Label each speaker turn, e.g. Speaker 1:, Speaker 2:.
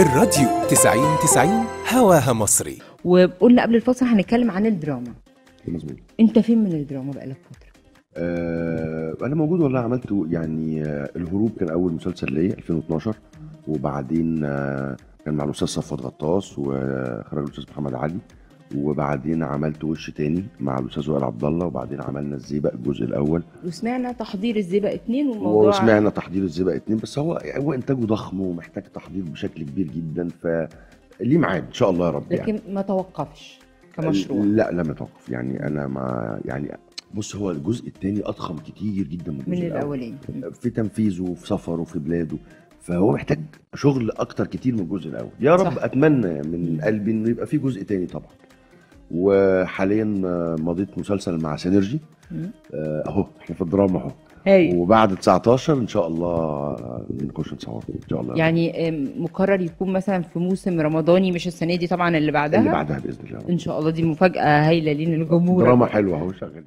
Speaker 1: الراديو 90 90 هواها مصري
Speaker 2: وقلنا قبل الفاصل هنتكلم عن الدراما
Speaker 3: مظبوط
Speaker 2: انت فين من الدراما بقالك فتره
Speaker 3: آه انا موجود والله عملته يعني آه الهروب كان اول مسلسل ليا 2012 وبعدين آه كان مع الاستاذ صفوت غطاس وخرج الاستاذ محمد علي وبعدين عملت وش تاني مع الاستاذ وائل عبد الله وبعدين عملنا الزيبق الجزء الاول
Speaker 2: وسمعنا تحضير الزئبق اتنين والموضوع
Speaker 3: وسمعنا تحضير الزيبق اتنين بس هو هو انتاجه ضخم ومحتاج تحضير بشكل كبير جدا فليه ميعاد ان شاء الله يا رب يعني
Speaker 2: لكن ما توقفش كمشروع
Speaker 3: لا لم يتوقف يعني انا ما يعني بص هو الجزء الثاني اضخم كتير جدا من الجزء
Speaker 2: من
Speaker 3: الاول
Speaker 2: الاولين
Speaker 3: في تنفيذه وفي سفره وفي بلاده فهو محتاج شغل اكتر كتير من الجزء الاول يا رب
Speaker 2: صح.
Speaker 3: اتمنى من قلبي انه يبقى في جزء تاني طبعا وحاليا آه، مضيت مسلسل مع سينرجي
Speaker 2: مم.
Speaker 3: آه، اهو احنا في الدراما اهو
Speaker 2: هاي
Speaker 3: وبعد 19 ان شاء الله آه، نخش نصور ان شاء الله
Speaker 2: يعني آم، مقرر يكون مثلا في موسم رمضاني مش السنه دي طبعا اللي بعدها
Speaker 3: اللي بعدها باذن الله
Speaker 2: ان شاء الله دي مفاجاه هايله لينا الجمهور
Speaker 3: دراما حلوه اهو شغال